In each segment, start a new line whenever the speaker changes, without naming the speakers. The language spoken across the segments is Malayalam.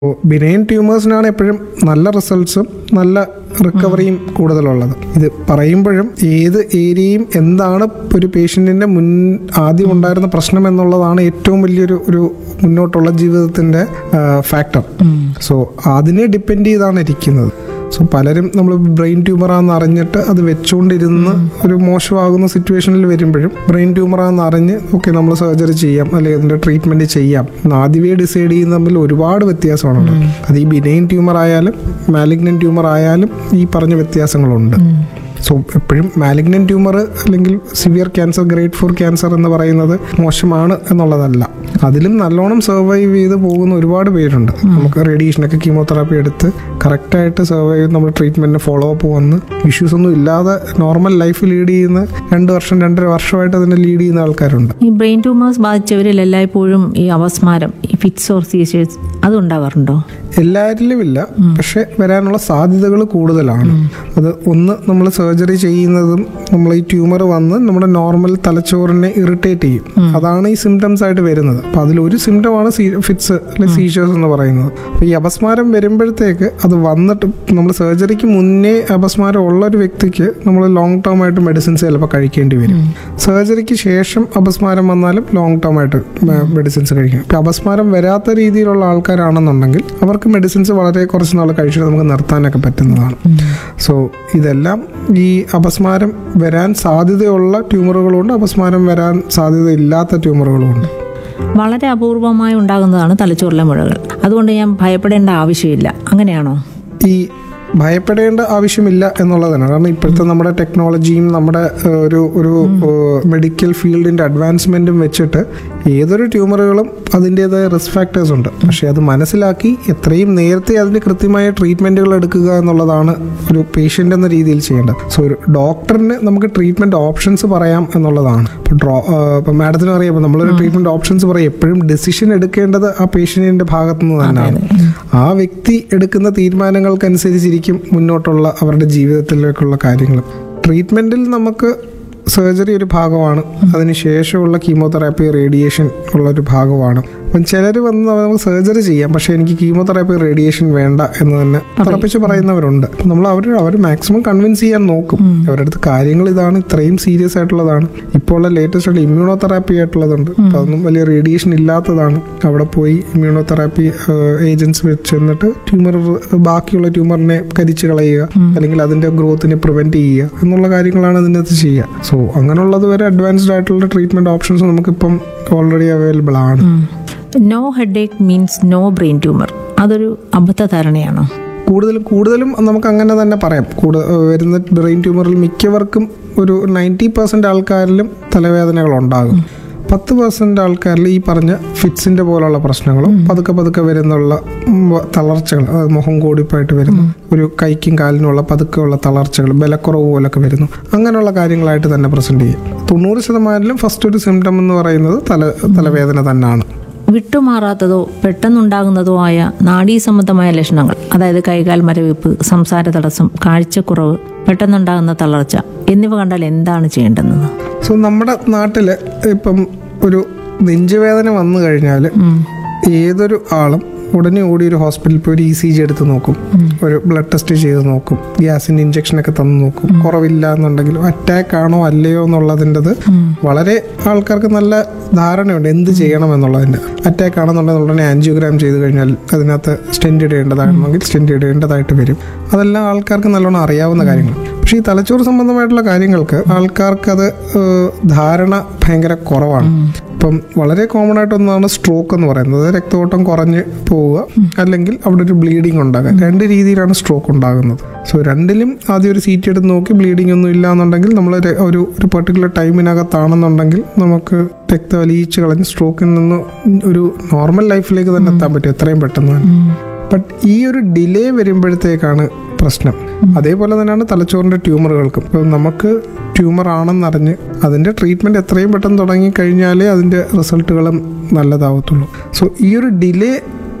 ബിനൈൻ ട്യൂമേഴ്സിനാണ് എപ്പോഴും നല്ല റിസൾട്ട്സും നല്ല റിക്കവറിയും കൂടുതലുള്ളത് ഇത് പറയുമ്പോഴും ഏത് ഏരിയയും എന്താണ് ഒരു പേഷ്യൻറ്റിൻ്റെ മുൻ ആദ്യം ഉണ്ടായിരുന്ന പ്രശ്നം എന്നുള്ളതാണ് ഏറ്റവും വലിയൊരു ഒരു മുന്നോട്ടുള്ള ജീവിതത്തിൻ്റെ ഫാക്ടർ സോ അതിനെ ഡിപ്പെൻഡ് ചെയ്താണ് ഇരിക്കുന്നത് സോ പലരും നമ്മൾ ബ്രെയിൻ ട്യൂമറാന്ന് അറിഞ്ഞിട്ട് അത് വെച്ചുകൊണ്ടിരുന്ന് ഒരു മോശമാകുന്ന സിറ്റുവേഷനിൽ വരുമ്പോഴും ബ്രെയിൻ ട്യൂമറാന്ന് അറിഞ്ഞ് ഓക്കെ നമ്മൾ സർജറി ചെയ്യാം അല്ലെങ്കിൽ അതിൻ്റെ ട്രീറ്റ്മെൻറ്റ് ചെയ്യാം എന്ന് ആദ്യമേ ഡിസൈഡ് ചെയ്യുന്ന തമ്മിൽ ഒരുപാട് വ്യത്യാസമാണുള്ളത് അത് ഈ ബിനൈൻ ട്യൂമർ ആയാലും മാലിഗ്നൻ ട്യൂമർ ആയാലും ഈ പറഞ്ഞ വ്യത്യാസങ്ങളുണ്ട് സോ എപ്പോഴും മാലിഗ്നൻ ട്യൂമർ അല്ലെങ്കിൽ severe cancer grade four cancer എന്ന് പറയുന്നത് മോശമാണ് എന്നുള്ളതല്ല അതിലും നല്ലോണം സർവൈവ് ചെയ്ത് പോകുന്ന ഒരുപാട് പേരുണ്ട് നമുക്ക് റേഡിയേഷനൊക്കെ കീമോതെറാപ്പി എടുത്ത് കറക്റ്റായിട്ട് സർവൈവ് ചെയ്ത് നമ്മൾ ട്രീറ്റ്മെൻറ്റിന് ഫോളോ അപ്പ് വന്ന് ഇഷ്യൂസ് ഒന്നും ഇല്ലാതെ നോർമൽ ലൈഫ് ലീഡ് ചെയ്യുന്ന രണ്ട് വർഷം രണ്ടര വർഷമായിട്ട് അതിനെ ലീഡ് ചെയ്യുന്ന ആൾക്കാരുണ്ട്
ഈ ബ്രെയിൻ ട്യൂമേഴ്സ് ബാധിച്ചവരിൽ എല്ലായ്പ്പോഴും ഈ അവസ്മാരം ഈ ഫിറ്റ്സ് ഓർ സീഷേഴ്സ് അത് ഉണ്ടാവാറുണ്ടോ
എല്ലാവരിലും ഇല്ല പക്ഷെ വരാനുള്ള സാധ്യതകൾ കൂടുതലാണ് അത് ഒന്ന് നമ്മൾ സർജറി ചെയ്യുന്നതും നമ്മൾ ഈ ട്യൂമർ വന്ന് നമ്മുടെ നോർമൽ തലച്ചോറിനെ ഇറിറ്റേറ്റ് ചെയ്യും അതാണ് ഈ സിംറ്റംസ് ആയിട്ട് വരുന്നത് അപ്പൊ അതിലൊരു സിംറ്റം ആണ് ഫിറ്റ്സ് അല്ലെങ്കിൽ സീഷേഴ്സ് എന്ന് പറയുന്നത് അപ്പൊ ഈ അപസ്മാരം വരുമ്പോഴത്തേക്ക് അത് വന്നിട്ട് നമ്മൾ സർജറിക്ക് മുന്നേ അപസ്മാരം ഉള്ള ഒരു വ്യക്തിക്ക് നമ്മൾ ലോങ് ടേം ആയിട്ട് മെഡിസിൻസ് ചിലപ്പോൾ കഴിക്കേണ്ടി വരും സർജറിക്ക് ശേഷം അപസ്മാരം വന്നാലും ലോങ് ടേം ആയിട്ട് മെഡിസിൻസ് കഴിക്കും ഇപ്പം അപസ്മാരം വരാത്ത രീതിയിലുള്ള ആൾക്കാരാണെന്നുണ്ടെങ്കിൽ അവർക്ക് മെഡിസിൻസ് വളരെ കുറച്ച് നാൾ കഴിച്ചിട്ട് നമുക്ക് നിർത്താനൊക്കെ പറ്റുന്നതാണ് സോ ഇതെല്ലാം ഈ അപസ്മാരം വരാൻ സാധ്യതയുള്ള ട്യൂമറുകളുണ്ട് അപസ്മാരം വരാൻ സാധ്യതയില്ലാത്ത ട്യൂമറുകളുമുണ്ട്
വളരെ അപൂർവമായി ഉണ്ടാകുന്നതാണ് തലച്ചോറിലെ മുഴകൾ അതുകൊണ്ട് ഞാൻ ഭയപ്പെടേണ്ട ആവശ്യമില്ല അങ്ങനെയാണോ
ഈ ഭയപ്പെടേണ്ട ആവശ്യമില്ല എന്നുള്ളതാണ് കാരണം ഇപ്പോഴത്തെ നമ്മുടെ ടെക്നോളജിയും നമ്മുടെ ഏഹ്, ഒരു ഒരു മെഡിക്കൽ ഫീൽഡിന്റെ അഡ്വാൻസ്മെന്റും വെച്ചിട്ട് ഏതൊരു ട്യൂമറുകളും അതിൻ്റെതായ റിസ്ക് ഫാക്ടേഴ്സ് ഉണ്ട് പക്ഷേ അത് മനസ്സിലാക്കി എത്രയും നേരത്തെ അതിന് കൃത്യമായ ട്രീറ്റ്മെന്റുകൾ എടുക്കുക എന്നുള്ളതാണ് ഒരു പേഷ്യൻ്റ് എന്ന രീതിയിൽ ചെയ്യേണ്ടത് സോ ഒരു ഡോക്ടറിന് നമുക്ക് ട്രീറ്റ്മെന്റ് ഓപ്ഷൻസ് പറയാം എന്നുള്ളതാണ് ഇപ്പോൾ ഡ്രോ ഇപ്പം മാഡത്തിന് അറിയാം ഇപ്പം നമ്മളൊരു ട്രീറ്റ്മെന്റ് ഓപ്ഷൻസ് പറയും എപ്പോഴും ഡെസിഷൻ എടുക്കേണ്ടത് ആ പേഷ്യന്റിന്റെ ഭാഗത്തു നിന്ന് തന്നെയാണ് ആ വ്യക്തി എടുക്കുന്ന തീരുമാനങ്ങൾക്കനുസരിച്ചിരിക്കും മുന്നോട്ടുള്ള അവരുടെ ജീവിതത്തിലേക്കുള്ള കാര്യങ്ങൾ ട്രീറ്റ്മെൻറ്റിൽ നമുക്ക് സർജറി ഒരു ഭാഗമാണ് അതിനുശേഷമുള്ള കീമോതെറാപ്പി റേഡിയേഷൻ ഉള്ള ഒരു ഭാഗമാണ് അപ്പം ചിലർ വന്ന് നമുക്ക് സർജറി ചെയ്യാം പക്ഷേ എനിക്ക് കീമോതെറാപ്പി റേഡിയേഷൻ വേണ്ട എന്ന് തന്നെ ഉറപ്പിച്ച് പറയുന്നവരുണ്ട് അപ്പം നമ്മൾ അവർ അവർ മാക്സിമം കൺവിൻസ് ചെയ്യാൻ നോക്കും അവരുടെ അടുത്ത് കാര്യങ്ങൾ ഇതാണ് ഇത്രയും സീരിയസ് ആയിട്ടുള്ളതാണ് ഇപ്പോൾ ഉള്ള ലേറ്റസ്റ്റ് ആയിട്ട് ഇമ്മ്യൂണോതെറാപ്പി ആയിട്ടുള്ളതുണ്ട് അപ്പം അതൊന്നും വലിയ റേഡിയേഷൻ ഇല്ലാത്തതാണ് അവിടെ പോയി ഇമ്മ്യൂണോതെറാപ്പി ഏജൻസ് വെച്ച് എന്നിട്ട് ട്യൂമർ ബാക്കിയുള്ള ട്യൂമറിനെ കരിച്ചു കളയുക അല്ലെങ്കിൽ അതിന്റെ ഗ്രോത്തിനെ പ്രിവെന്റ് ചെയ്യുക എന്നുള്ള കാര്യങ്ങളാണ് ഇതിനകത്ത് ചെയ്യുക സോ അങ്ങനെയുള്ളത് വരെ അഡ്വാൻസ്ഡ് ആയിട്ടുള്ള ട്രീറ്റ്മെന്റ് ഓപ്ഷൻസ് നമുക്കിപ്പം ഓൾറെഡി അവൈലബിൾ ആണ്
no headache means no brain tumour അതൊരു അബദ്ധ ധാരണയാണോ
കൂടുതലും കൂടുതലും നമുക്ക് അങ്ങനെ തന്നെ പറയാം കൂടു വരുന്ന ബ്രെയിൻ ട്യൂമറിൽ മിക്കവർക്കും ഒരു നയൻറ്റി പെർസെൻറ്റ് ആൾക്കാരിലും തലവേദനകൾ ഉണ്ടാകും പത്ത് പെർസെൻറ്റ് ആൾക്കാരിൽ ഈ പറഞ്ഞ ഫിറ്റ്സിൻ്റെ പോലുള്ള പ്രശ്നങ്ങളും പതുക്കെ പതുക്കെ വരുന്നുള്ള ഉം, തളർച്ചകൾ അതായത് മുഖം കൂടിപ്പായിട്ട് വരുന്നു ഒരു കൈക്കും കാലിനുമുള്ള പതുക്കെയുള്ള തളർച്ചകൾ ബലക്കുറവ് പോലൊക്കെ വരുന്നു അങ്ങനെയുള്ള കാര്യങ്ങളായിട്ട് തന്നെ പ്രസൻറ്റ് ചെയ്യും തൊണ്ണൂറ് ശതമാനത്തിലും ഫസ്റ്റ് ഒരു സിംറ്റം എന്ന് പറയുന്നത് തല തലവേദന തന്നെയാണ്
വിട്ടുമാറാത്തതോ പെട്ടെന്നുണ്ടാകുന്നതോ ആയ നാഡീ സംബന്ധമായ ലക്ഷണങ്ങൾ അതായത് കൈകാൽ മരവിപ്പ് സംസാര തടസ്സം കാഴ്ചക്കുറവ് പെട്ടെന്നുണ്ടാകുന്ന തളർച്ച എന്നിവ കണ്ടാൽ എന്താണ് ചെയ്യേണ്ടതെന്ന്
സോ നമ്മുടെ നാട്ടിൽ ഇപ്പം ഒരു നെഞ്ചുവേദന വന്നു കഴിഞ്ഞാൽ ഏതൊരു ആളും ഉടനെ ഓടി ഒരു ഹോസ്പിറ്റലിൽ പോയി ഒരു ഇ സി ജി എടുത്ത് നോക്കും ഒരു ബ്ലഡ് ടെസ്റ്റ് ചെയ്ത് നോക്കും ഗ്യാസിന്റെ ഇഞ്ചക്ഷൻ ഒക്കെ തന്ന് നോക്കും കുറവില്ല എന്നുണ്ടെങ്കിൽ അറ്റാക്ക് ആണോ അല്ലയോ എന്നുള്ളതിൻ്റെത് വളരെ ആൾക്കാർക്ക് നല്ല ധാരണയുണ്ട് എന്ത് ചെയ്യണം എന്നുള്ളതിൻ്റെ അറ്റാക്ക് ആണെന്നുണ്ടെങ്കിൽ ഉടനെ ആൻജിയോഗ്രാം ചെയ്ത് കഴിഞ്ഞാൽ അതിനകത്ത് സ്റ്റെൻഡ് ഇടേണ്ടതാണെങ്കിൽ സ്റ്റെൻഡ് ഇടേണ്ടതായിട്ട് വരും അതെല്ലാം ആൾക്കാർക്ക് നല്ലോണം അറിയാവുന്ന കാര്യങ്ങൾ പക്ഷേ ഈ തലച്ചോറ് സംബന്ധമായിട്ടുള്ള കാര്യങ്ങൾക്ക് ആൾക്കാർക്ക് അത് ഏഹ്, ധാരണ ഭയങ്കര കുറവാണ് ഇപ്പം വളരെ കോമൺ ആയിട്ടൊന്നാണ് സ്ട്രോക്ക് എന്ന് പറയുന്നത് രക്തയോട്ടം കുറഞ്ഞ് പോവുക അല്ലെങ്കിൽ അവിടെ ഒരു ബ്ലീഡിങ് ഉണ്ടാകുക രണ്ട് രീതിയിലാണ് സ്ട്രോക്ക് ഉണ്ടാകുന്നത് സോ രണ്ടിലും ആദ്യം ഒരു സീറ്റ് എടുത്ത് നോക്കി ബ്ലീഡിംഗ് ഒന്നും ഇല്ല എന്നുണ്ടെങ്കിൽ നമ്മൾ ഒരു ഒരു പെർട്ടിക്കുലർ ടൈമിനകത്താണെന്നുണ്ടെങ്കിൽ നമുക്ക് രക്തം അലിയിച്ച് കളഞ്ഞ് സ്ട്രോക്കിൽ നിന്ന് ഒരു നോർമൽ ലൈഫിലേക്ക് തന്നെ എത്താൻ പറ്റും എത്രയും പെട്ടെന്ന് തന്നെ ബട്ട് ഈ ഒരു ഡിലേ വരുമ്പോഴത്തേക്കാണ് പ്രശ്നം അതേപോലെ തന്നെയാണ് തലച്ചോറിന്റെ ട്യൂമറുകൾക്കും ഇപ്പം നമുക്ക് ട്യൂമർ ആണെന്നറിഞ്ഞ് അതിന്റെ ട്രീറ്റ്മെന്റ് എത്രയും പെട്ടെന്ന് തുടങ്ങി കഴിഞ്ഞാലേ അതിന്റെ റിസൾട്ടുകളും നല്ലതാവത്തുള്ളൂ സോ ഈ ഒരു ഡിലേ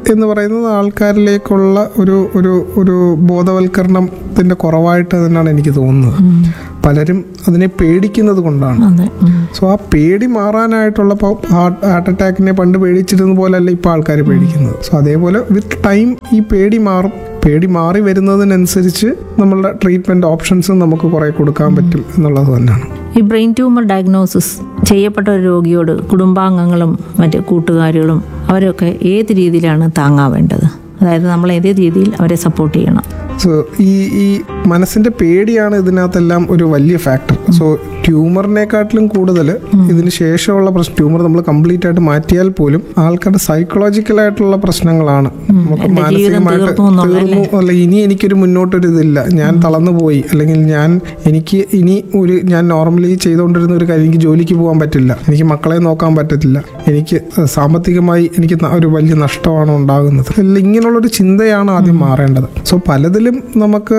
എന്ന് പറയുന്നത് ആൾക്കാരിലേക്കുള്ള ഒരു ഒരു ഒരു ബോധവൽക്കരണത്തിൻ്റെ കുറവായിട്ട് തന്നെയാണ് എനിക്ക് തോന്നുന്നത് പലരും അതിനെ പേടിക്കുന്നത് കൊണ്ടാണ്
അതെ ഉം.
സോ ആ പേടി മാറാനായിട്ടുള്ള ഇപ്പോൾ ഹാർട്ട് ഹാർട്ട് അറ്റാക്കിനെ പണ്ട് പേടിച്ചിരുന്ന പോലെയല്ല ഇപ്പോൾ ആൾക്കാർ പേടിക്കുന്നത് സോ അതേപോലെ വിത്ത് ടൈം ഈ പേടി മാറും പേടി മാറി വരുന്നതിനനുസരിച്ച് നമ്മളുടെ ട്രീറ്റ്മെൻറ്റ് ഓപ്ഷൻസും നമുക്ക് കുറേ കൊടുക്കാൻ പറ്റും എന്നുള്ളത് തന്നെയാണ്
ഈ ബ്രെയിൻ ട്യൂമർ ഡയഗ്നോസിസ് ചെയ്യപ്പെട്ട ഒരു രോഗിയോട് കുടുംബാംഗങ്ങളും മറ്റ് കൂട്ടുകാരികളും അവരൊക്കെ ഏത് രീതിയിലാണ് താങ്ങാവേണ്ടത് അതായത് നമ്മൾ ഏത് രീതിയിൽ അവരെ സപ്പോർട്ട് ചെയ്യണം
സോ ഈ ഈ മനസ്സിന്റെ പേടിയാണ് ഇതിനകത്തെല്ലാം ഒരു വലിയ ഫാക്ടർ സോ ട്യൂമറിനെക്കാട്ടിലും കൂടുതൽ ഇതിന് ശേഷമുള്ള പ്രശ്നം ട്യൂമർ നമ്മൾ കംപ്ലീറ്റ് ആയിട്ട് മാറ്റിയാൽ പോലും ആൾക്കാരുടെ സൈക്കോളജിക്കൽ ആയിട്ടുള്ള പ്രശ്നങ്ങളാണ് നമുക്ക്
എൻ്റെ ജീവിതം
മാനസികമായിട്ട്
തീർന്നു എന്നുള്ള
തീർന്നു അല്ല ഇനി എനിക്കൊരു മുന്നോട്ടൊരു ഇതില്ല ഞാൻ തളർന്നു പോയി അല്ലെങ്കിൽ ഞാൻ എനിക്ക് ഇനി ഒരു ഞാൻ നോർമലി ചെയ്തുകൊണ്ടിരുന്ന ഒരു കാര്യം എനിക്ക് ജോലിക്ക് പോകാൻ പറ്റില്ല എനിക്ക് മക്കളെ നോക്കാൻ പറ്റത്തില്ല എനിക്ക് സാമ്പത്തികമായി എനിക്ക് ന- ഒരു വലിയ നഷ്ടമാണ് ഉണ്ടാകുന്നത് അല്ല ഇങ്ങനെയുള്ളൊരു ചിന്തയാണ് ആദ്യം മാറേണ്ടത് സോ പലതിലും നമുക്ക്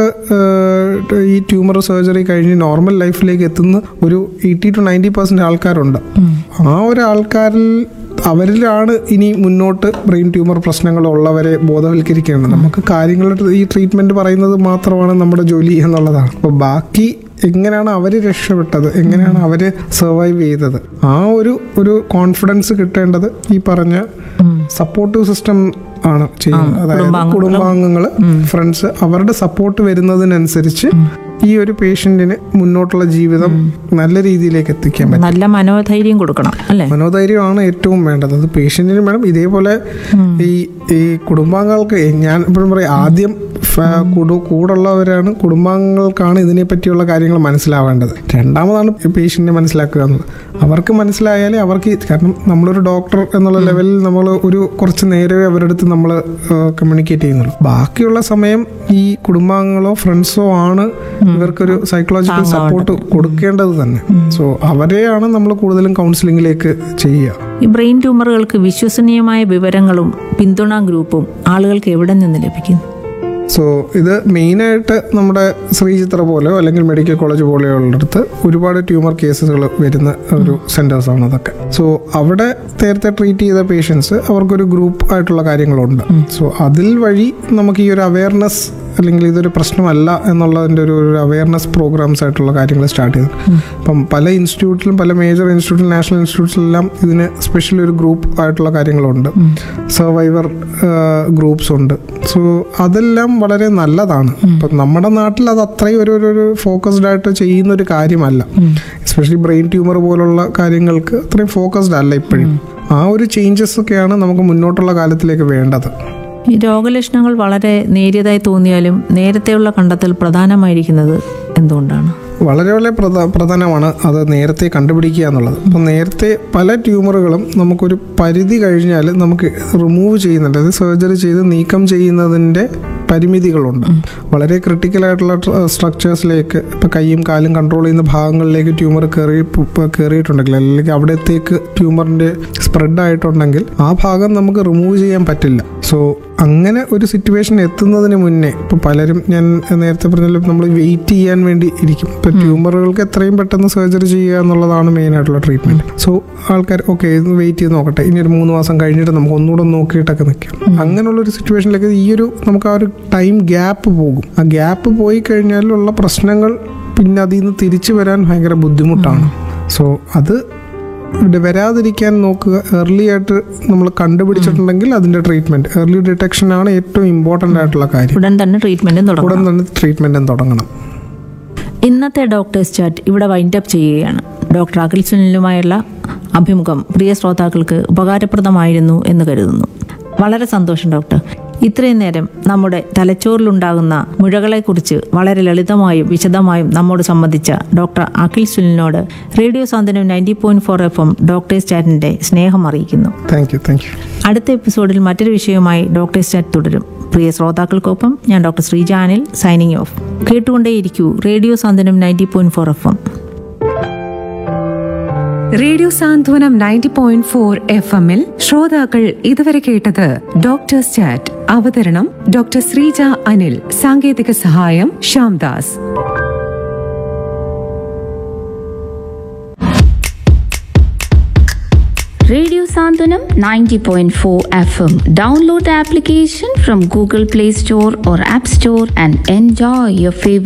ഏഹ്, ഈ ട്യൂമർ സർജറി കഴിഞ്ഞ് നോർമൽ ലൈഫിലേക്ക് എത്തുന്ന ഒരു എയ്റ്റി ടു നയൻറ്റി പെർസെൻറ്റ് ആൾക്കാരുണ്ട് ആ ഒരു ആൾക്കാരിൽ അവരിലാണ് ഇനി മുന്നോട്ട് ബ്രെയിൻ ട്യൂമർ പ്രശ്നങ്ങൾ ഉള്ളവരെ ബോധവൽക്കരിക്കേണ്ടത് നമുക്ക് കാര്യങ്ങളുടെ ഈ ട്രീറ്റ്മെന്റ് പറയുന്നത് മാത്രമാണ് നമ്മുടെ ജോലി എന്നുള്ളതാണ് അപ്പോൾ ബാക്കി എങ്ങനെയാണ് അവർ രക്ഷപ്പെട്ടത് എങ്ങനെയാണ് അവർ സർവൈവ് ചെയ്തത് ആ ഒരു ഒരു കോൺഫിഡൻസ് കിട്ടേണ്ടത് ഈ പറഞ്ഞ സപ്പോർട്ടീവ് സിസ്റ്റം ആണ് ചെയ്യുന്നത് അതായത് കുടുംബാംഗങ്ങൾ ഫ്രണ്ട്സ് അവരുടെ സപ്പോർട്ട് വരുന്നതിനനുസരിച്ച് ഈ ഒരു പേഷ്യന്റിന് മുന്നോട്ടുള്ള ജീവിതം നല്ല രീതിയിലേക്ക് എത്തിക്കാൻ പറ്റും
നല്ല മനോധൈര്യം കൊടുക്കണം അല്ലേ
മനോധൈര്യമാണ് ഏറ്റവും വേണ്ടത് അത് പേഷ്യന്റിന് വേണം ഇതേപോലെ ഈ ഈ കുടുംബാംഗങ്ങൾക്ക് ഞാൻ എപ്പോഴും പറയും ആദ്യം ഫ- കുടു കൂടുള്ളവരാണ് കുടുംബാംഗങ്ങൾക്കാണ് ഇതിനെ പറ്റിയുള്ള കാര്യങ്ങൾ മനസ്സിലാവേണ്ടത് രണ്ടാമതാണ് പേഷ്യന്റിനെ മനസ്സിലാക്കുക എന്നുള്ളത് അവർക്ക് മനസ്സിലായാലേ അവർക്ക് ഈ- കാരണം നമ്മളൊരു ഡോക്ടർ എന്നുള്ള ലെവലിൽ നമ്മൾ ഒരു കുറച്ച് നേരമേ അവരുടെ അടുത്ത് നമ്മൾ കമ്മ്യൂണിക്കേറ്റ് ചെയ്യുന്നുള്ളൂ ബാക്കിയുള്ള സമയം ഈ കുടുംബാംഗങ്ങളോ ഫ്രണ്ട്സോ ആണ് ഇവർക്കൊരു സൈക്കോളജിക്കൽ സപ്പോർട്ട് കൊടുക്കേണ്ടത് തന്നെ സോ അവരെയാണ് നമ്മൾ കൂടുതലും കൗൺസിലിങ്ങിലേക്ക് ചെയ്യുക
ഈ ബ്രെയിൻ ട്യൂമറുകൾക്ക് വിശ്വസനീയമായ വിവരങ്ങളും പിന്തുണാ ഗ്രൂപ്പും ആളുകൾക്ക് എവിടെ നിന്ന് ലഭിക്കും
സോ ഇത് മെയിനായിട്ട് നമ്മുടെ ശ്രീചിത്ര പോലെയോ അല്ലെങ്കിൽ മെഡിക്കൽ കോളേജ് പോലെയുള്ളിടത്ത് ഒരുപാട് ട്യൂമർ കേസുകൾ വരുന്ന ഒരു സെൻറ്റേഴ്സാണ് അതൊക്കെ സോ അവിടെ നേരത്തെ ട്രീറ്റ് ചെയ്ത പേഷ്യൻസ് അവർക്കൊരു ഗ്രൂപ്പ് ആയിട്ടുള്ള കാര്യങ്ങളുണ്ട് സോ അതിൽ വഴി നമുക്ക് ഈ ഒരു അവയർനെസ് അല്ലെങ്കിൽ ഇതൊരു പ്രശ്നമല്ല എന്നുള്ളതിൻ്റെ ഒരു ഒരു അവയർനെസ് പ്രോഗ്രാംസ് ആയിട്ടുള്ള കാര്യങ്ങൾ സ്റ്റാർട്ട് ചെയ്തു ഇപ്പം പല ഇൻസ്റ്റിറ്റ്യൂട്ടിലും പല മേജർ ഇൻസ്റ്റിറ്റ്യൂട്ടിലും നാഷണൽ ഇൻസ്റ്റിറ്റ്യൂട്ട്സിലെല്ലാം ഇതിന് സ്പെഷ്യൽ ഒരു ഗ്രൂപ്പ് ആയിട്ടുള്ള കാര്യങ്ങളുണ്ട് സർവൈവർ ഗ്രൂപ്പ്സ് ഉണ്ട് സോ അതെല്ലാം വളരെ നല്ലതാണ് ഇപ്പം നമ്മുടെ നാട്ടിൽ അത് അത്രയും ഒരു ഒരു- ഒരു ഫോക്കസ്ഡ് ആയിട്ട് ചെയ്യുന്ന ഒരു കാര്യമല്ല എസ്പെഷ്യലി ബ്രെയിൻ ട്യൂമർ പോലുള്ള കാര്യങ്ങൾക്ക് അത്രയും ഫോക്കസ്ഡ് അല്ല ഇപ്പോഴും ആ ഒരു ചേഞ്ചസ് ഒക്കെയാണ് നമുക്ക് മുന്നോട്ടുള്ള കാലത്തിലേക്ക് വേണ്ടത്
ഈ രോഗലക്ഷണങ്ങൾ വളരെ നേരിയതായി തോന്നിയാലും നേരത്തെയുള്ള കണ്ടെത്തൽ പ്രധാനമായിരിക്കുന്നത് എന്തുകൊണ്ടാണ്
വളരെ വളരെ പ്രധ പ്രധാനമാണ് അത് നേരത്തെ കണ്ടുപിടിക്കുക എന്നുള്ളത് അപ്പം നേരത്തെ പല ട്യൂമറുകളും നമുക്കൊരു പരിധി കഴിഞ്ഞാൽ നമുക്ക് റിമൂവ് ചെയ്യുന്നുണ്ട് അത് സർജറി ചെയ്ത് നീക്കം ചെയ്യുന്നതിൻ്റെ പരിമിതികളുണ്ട് വളരെ ക്രിട്ടിക്കൽ ആയിട്ടുള്ള സ്ട്രക്ചേഴ്സിലേക്ക് ഇപ്പം കൈയും കാലും കൺട്രോൾ ചെയ്യുന്ന ഭാഗങ്ങളിലേക്ക് ട്യൂമർ കയറി പ് കയറിയിട്ടുണ്ടെങ്കിൽ അല്ലെങ്കിൽ അവിടത്തേക്ക് ട്യൂമറിൻ്റെ സ്പ്രെഡ് ആയിട്ടുണ്ടെങ്കിൽ ആ ഭാഗം നമുക്ക് റിമൂവ് ചെയ്യാൻ പറ്റില്ല സോ അങ്ങനെ ഒരു സിറ്റുവേഷൻ എത്തുന്നതിന് മുന്നേ ഇപ്പം പലരും ഞാൻ നേരത്തെ പറഞ്ഞല്ലോ നമ്മൾ വെയിറ്റ് ചെയ്യാൻ വേണ്ടി ഇരിക്കും ഇപ്പം ട്യൂമറുകൾക്ക് എത്രയും പെട്ടെന്ന് സർജറി ചെയ്യുക എന്നുള്ളതാണ് മെയിൻ ആയിട്ടുള്ള ട്രീറ്റ്മെന്റ് സോ ആൾക്കാർ ഓക്കെ ഇത് വെയിറ്റ് ചെയ്ത് നോക്കട്ടെ ഇനി ഒരു മൂന്ന് മാസം കഴിഞ്ഞിട്ട് നമുക്ക് ഒന്നുകൂടെ നോക്കിയിട്ടൊക്കെ നിൽക്കാം അങ്ങനെയുള്ള ഒരു സിറ്റുവേഷനിലേക്ക് ഈ ഒരു നമുക്ക് ആ ഒരു ടൈം ഗ്യാപ്പ് പോകും ആ ഗ്യാപ്പ് പോയി കഴിഞ്ഞാലുള്ള പ്രശ്നങ്ങൾ പിന്നെ അതിൽ നിന്ന് തിരിച്ചു വരാൻ ഭയങ്കര ബുദ്ധിമുട്ടാണ് സോ അത് ഇവിടെ വരാതിരിക്കാൻ നോക്കുക ഏർലി ആയിട്ട് നമ്മൾ കണ്ടുപിടിച്ചിട്ടുണ്ടെങ്കിൽ അതിന്റെ ട്രീറ്റ്മെന്റ് ഏർലി ഡിറ്റക്ഷൻ ആണ് ഏറ്റവും ഇമ്പോർട്ടൻ്റ് ആയിട്ടുള്ള കാര്യം
ഉടൻ തന്നെ ട്രീറ്റ്മെന്റും തുടങ്ങും
ഉടൻ തന്നെ ട്രീറ്റ്മെന്റും തുടങ്ങണം
ഇന്നത്തെ ഡോക്ടേഴ്സ് ചാറ്റ് ഇവിടെ വൈൻഡ് അപ്പ് ചെയ്യുകയാണ് ഡോക്ടർ അഖിൽ സുനിലുമായുള്ള അഭിമുഖം പ്രിയ ശ്രോതാക്കൾക്ക് ഉപകാരപ്രദമായിരുന്നു എന്ന് കരുതുന്നു വളരെ സന്തോഷം ഡോക്ടർ ഇത്രയും നേരം നമ്മുടെ തലച്ചോറിലുണ്ടാകുന്ന മുഴകളെക്കുറിച്ച് വളരെ ലളിതമായും വിശദമായും നമ്മോട് സംബന്ധിച്ച ഡോക്ടർ അഖിൽ സുനിലിനോട് radio Santhwanam ninety point four F M doctors ചാറ്റിന്റെ സ്നേഹം അറിയിക്കുന്നു
താങ്ക് യു താങ്ക് യു
അടുത്ത എപ്പിസോഡിൽ മറ്റൊരു വിഷയവുമായി ഡോക്ടേഴ്സ് ചാറ്റ് തുടരും പ്രിയ ശ്രോതാക്കൾക്കൊപ്പം ഞാൻ ഡോക്ടർ ശ്രീജാനിൽ സൈനിങ് ഓഫ് കേട്ടുകൊണ്ടേയിരിക്കൂ radio Santhwanam ninety point four F M
radio Santhwanam ninety point four F എമ്മിൽ ശ്രോതാക്കൾ ഇതുവരെ കേട്ടത് ഡോക്ടേഴ്സ് ചാറ്റ് അവതരണം ഡോക്ടർ ശ്രീജ അനിൽ സാങ്കേതിക സഹായം Shyamdas
Radio San Sandhanam 90.4 FM. Download the application from Google Play Store or App Store and enjoy your favorite